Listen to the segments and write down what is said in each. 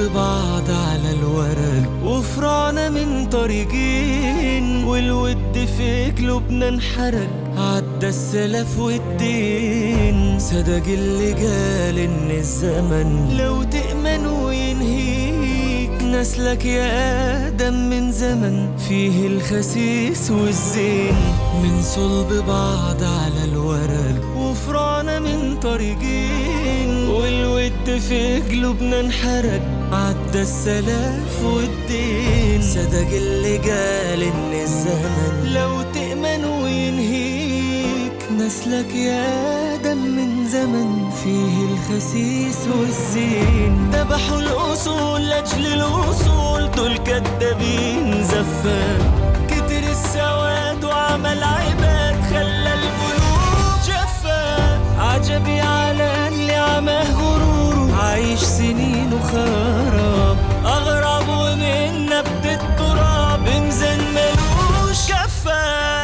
بعض على الورق وفرعنا من طريقين والود في قلوبنا انحرق عدى السلف والدين صدق اللي قال ان الزمن لو تأمن وينهيك نسلك يا آدم من زمن فيه الخسيس والزين من صلب بعض على الورق وفرعنا من طريقين والود في قلوبنا انحرق عدى السلف والدين صدق اللي قال ان الزمن لو تأمن وينهيك نسلك يا آدم من زمن فيه الخسيس والزين ذبحوا الأصول لأجل الوصول دول كدابين زفان كتر السواد وعمل عباد خلى القلوب جفا عجبي على اللي عماه غروره عايش سنين وخراب أغرب ومن نبت التراب ميزان ملوش كفا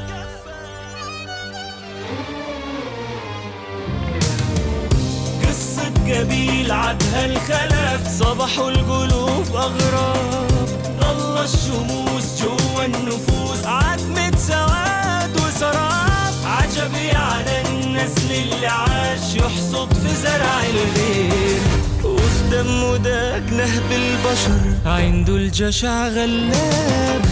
قصة قبيل عدها الخلف صبحوا القلوب أغراب ضل الشموس جوا النفوس عتمة سواد وسراب عجبي على النسل اللي عاش يحصد في زرع الغير وفي دمه داك نهب البشر عنده الجشع غلاب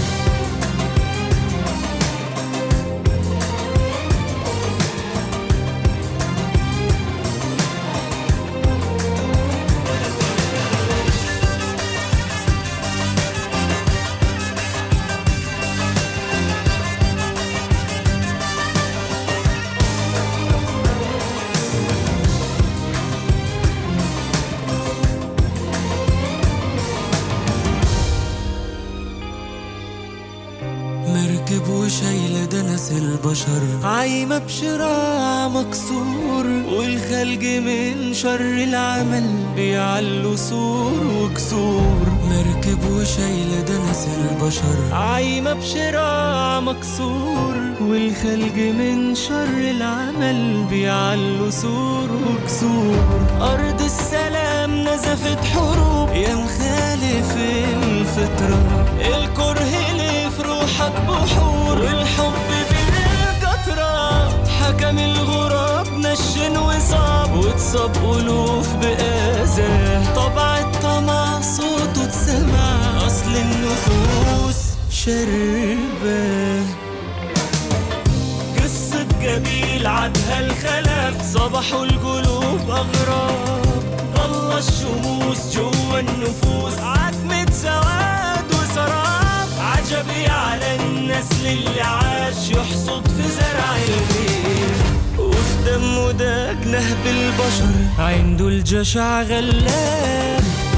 مركب وشايلة دنس البشر عايمة بشراع مكسور والخلق من شر العمل بيعلوا سور وكسور مركب وشايلة دنس البشر عايمة بشراع مكسور والخلق من شر العمل بيعلوا سور وكسور أرض السلام نزفت حروب يا مخالف الفطرة الكره اللي في روحك بحور والحب بالقطرة حكم الغراب نشن وصاب واتصاب ألوف بأذاه طبع الطمع صوته اتسمع أصل النفوس شربه قصة قبيل عدها الخلف صبحوا القلوب أغراب ضل الشموس جوا النفوس عتمة سواد وسراب عجبي على النسل اللي عاش يحصد في زرع الغير وفي دمه داك نهب البشر عنده الجشع غلاب